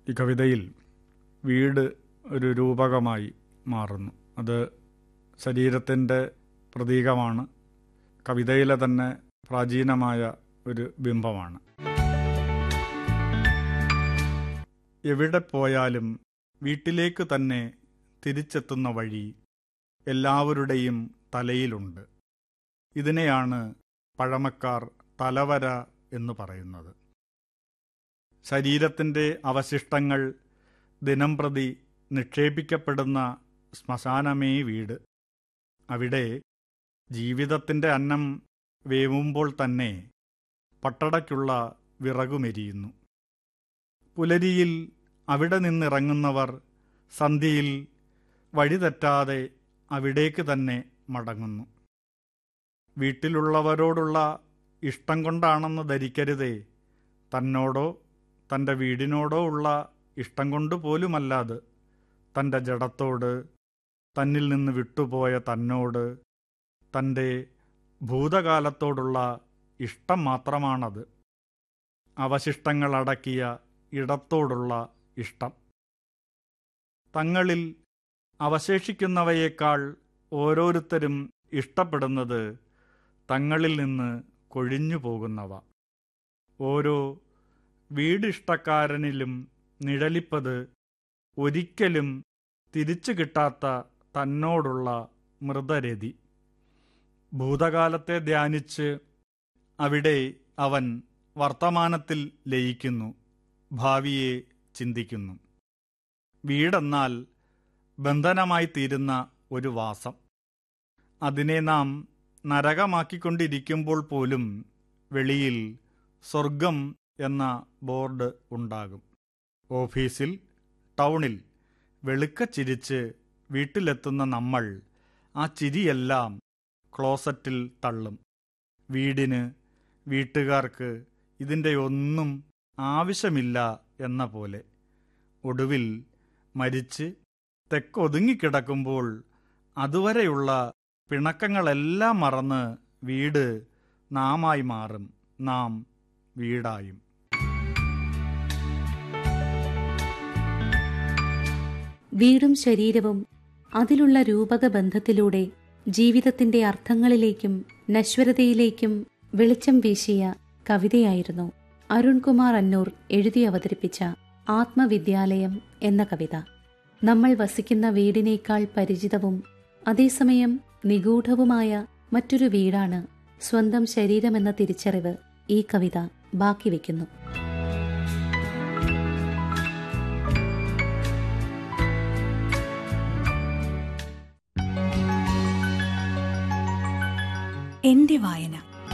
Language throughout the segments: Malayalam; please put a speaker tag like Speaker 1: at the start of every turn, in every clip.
Speaker 1: ഈ കവിതയിൽ വീട് ഒരു രൂപകമായി മാറുന്നു അത് ശരീരത്തിൻ്റെ പ്രതീകമാണ് കവിതയിലെ തന്നെ പ്രാചീനമായ ഒരു ബിംബമാണ് എവിടെ പോയാലും വീട്ടിലേക്ക് തന്നെ തിരിച്ചെത്തുന്ന വഴി എല്ലാവരുടെയും തലയിലുണ്ട് ഇതിനെയാണ് പഴമക്കാർ തലവര എന്ന് പറയുന്നത് ശരീരത്തിൻ്റെ അവശിഷ്ടങ്ങൾ ദിനംപ്രതി നിക്ഷേപിക്കപ്പെടുന്ന ശ്മശാനമേ വീട് അവിടെ ജീവിതത്തിൻ്റെ അന്നം വേവുമ്പോൾ തന്നെ പട്ടടയ്ക്കുള്ള വിറകുമെരിയുന്നു പുലരിയിൽ അവിടെ നിന്നിറങ്ങുന്നവർ സന്ധ്യയിൽ വഴിതെറ്റാതെ അവിടേക്ക് തന്നെ മടങ്ങുന്നു വീട്ടിലുള്ളവരോടുള്ള ഇഷ്ടം കൊണ്ടാണെന്ന് ധരിക്കരുതേ തന്നോടോ തൻ്റെ വീടിനോടോ ഉള്ള ഇഷ്ടം കൊണ്ട് പോലുമല്ലാതെ തൻ്റെ ജഡത്തോട് തന്നിൽ നിന്ന് വിട്ടുപോയ തന്നോട് തൻ്റെ ഭൂതകാലത്തോടുള്ള ഇഷ്ടം മാത്രമാണത് അവശിഷ്ടങ്ങളടക്കിയ ഇടത്തോടുള്ള ഇഷ്ടം തങ്ങളിൽ അവശേഷിക്കുന്നവയേക്കാൾ ഓരോരുത്തരും ഇഷ്ടപ്പെടുന്നത് തങ്ങളിൽ നിന്ന് കൊഴിഞ്ഞു പോകുന്നവ ഓരോ വീടിഷ്ടക്കാരനിലും നിഴലിപ്പത് ഒരിക്കലും തിരിച്ചു കിട്ടാത്ത തന്നോടുള്ള മൃതരതി ഭൂതകാലത്തെ ധ്യാനിച്ച് അവിടെ അവൻ വർത്തമാനത്തിൽ ലയിക്കുന്നു ഭാവിയെ ചിന്തിക്കുന്നു വീടെന്നാൽ ബന്ധനമായി തീരുന്ന ഒരു വാസം അതിനെ നാം നരകമാക്കിക്കൊണ്ടിരിക്കുമ്പോൾ പോലും വെളിയിൽ സ്വർഗം എന്ന ബോർഡ് ഉണ്ടാകും ഓഫീസിൽ ടൗണിൽ വെളുക്ക ചിരിച്ച് വീട്ടിലെത്തുന്ന നമ്മൾ ആ ചിരിയെല്ലാം ക്ലോസറ്റിൽ തള്ളും വീടിന് വീട്ടുകാർക്ക് ഇതിൻ്റെ ഒന്നും ആവശ്യമില്ല എന്ന പോലെ ഒടുവിൽ മരിച്ച് തെക്കൊതുങ്ങിക്കിടക്കുമ്പോൾ അതുവരെയുള്ള പിണക്കങ്ങളെല്ലാം മറന്ന് വീട് നാമായി മാറും നാം വീടായും
Speaker 2: വീടും ശരീരവും അതിലുള്ള രൂപകബന്ധത്തിലൂടെ ജീവിതത്തിന്റെ അർത്ഥങ്ങളിലേക്കും നശ്വരതയിലേക്കും വെളിച്ചം വീശിയ കവിതയായിരുന്നു അരുൺകുമാർ അന്നൂർ എഴുതി അവതരിപ്പിച്ച ആത്മവിദ്യാലയം എന്ന കവിത നമ്മൾ വസിക്കുന്ന വീടിനേക്കാൾ പരിചിതവും അതേസമയം നിഗൂഢവുമായ മറ്റൊരു വീടാണ് സ്വന്തം ശരീരമെന്ന തിരിച്ചറിവ് ഈ കവിത ബാക്കി വയ്ക്കുന്നു
Speaker 3: എന്റെ വായന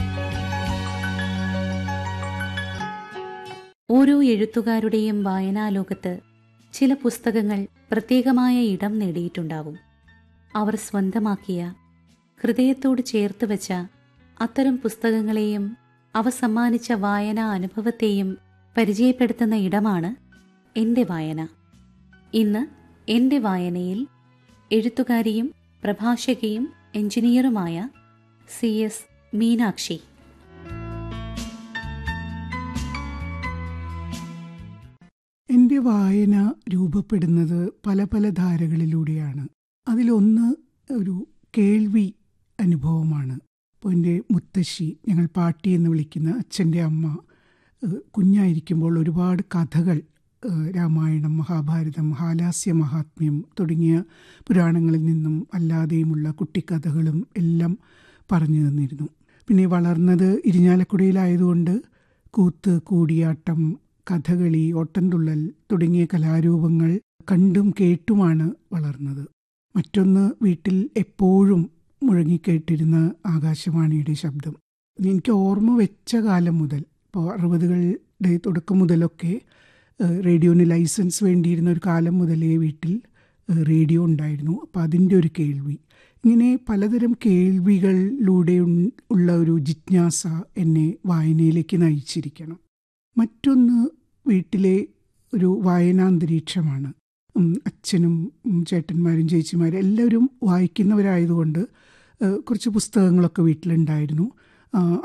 Speaker 2: ഓരോ എഴുത്തുകാരുടെയും വായനാലോകത്ത് ചില പുസ്തകങ്ങൾ പ്രത്യേകമായ ഇടം നേടിയിട്ടുണ്ടാവും അവർ സ്വന്തമാക്കിയ ഹൃദയത്തോട് ചേർത്ത് വെച്ച അത്തരം പുസ്തകങ്ങളെയും അവ സമ്മാനിച്ച വായനാ അനുഭവത്തെയും പരിചയപ്പെടുത്തുന്ന ഇടമാണ് എൻ്റെ വായന ഇന്ന് എൻ്റെ വായനയിൽ എഴുത്തുകാരിയും പ്രഭാഷകയും എഞ്ചിനീയറുമായ സി എസ് മീനാക്ഷി
Speaker 4: എൻ്റെ വായന രൂപപ്പെടുന്നത് പല പല ധാരകളിലൂടെയാണ് അതിലൊന്ന് ഒരു കേൾവി അനുഭവമാണ് ഇപ്പോൾ എൻ്റെ മുത്തശ്ശി ഞങ്ങൾ പാട്ടി എന്ന് വിളിക്കുന്ന അച്ഛൻ്റെ അമ്മ ഏഹ്, കുഞ്ഞായിരിക്കുമ്പോൾ ഒരുപാട് കഥകൾ ഏഹ്, രാമായണം മഹാഭാരതം ഹാലാസ്യ മഹാത്മ്യം തുടങ്ങിയ പുരാണങ്ങളിൽ നിന്നും അല്ലാതെയുമുള്ള കുട്ടിക്കഥകളും എല്ലാം പറഞ്ഞു തന്നിരുന്നു പിന്നെ വളർന്നത് ഇരിഞ്ഞാലക്കുടയിലായതുകൊണ്ട് കൂത്ത് കൂടിയാട്ടം കഥകളി ഓട്ടൻതുള്ളൽ തുടങ്ങിയ കലാരൂപങ്ങൾ കണ്ടും കേട്ടുമാണ് വളർന്നത് മറ്റൊന്ന് വീട്ടിൽ എപ്പോഴും മുഴങ്ങിക്കേട്ടിരുന്ന ആകാശവാണിയുടെ ശബ്ദം എനിക്ക് ഓർമ്മ വെച്ച കാലം മുതൽ ഇപ്പോൾ അറുപതുകളുടെ തുടക്കം മുതലൊക്കെ ഏഹ്, റേഡിയോന് ലൈസൻസ് വേണ്ടിയിരുന്ന ഒരു കാലം മുതലേ വീട്ടിൽ ഏഹ്, റേഡിയോ ഉണ്ടായിരുന്നു അപ്പോൾ അതിൻ്റെ ഒരു കേൾവി ഇങ്ങനെ പലതരം കേൾവികളിലൂടെ ഉൺ- ഉള്ള ഒരു ജിജ്ഞാസ എന്നെ വായനയിലേക്ക് നയിച്ചിരിക്കണം മറ്റൊന്ന് വീട്ടിലെ ഒരു വായനാന്തരീക്ഷമാണ് ഉം, അച്ഛനും ഉം, ചേട്ടന്മാരും ചേച്ചിമാരും എല്ലാവരും വായിക്കുന്നവരായതുകൊണ്ട് ഏഹ്, കുറച്ച് പുസ്തകങ്ങളൊക്കെ വീട്ടിലുണ്ടായിരുന്നു ആ,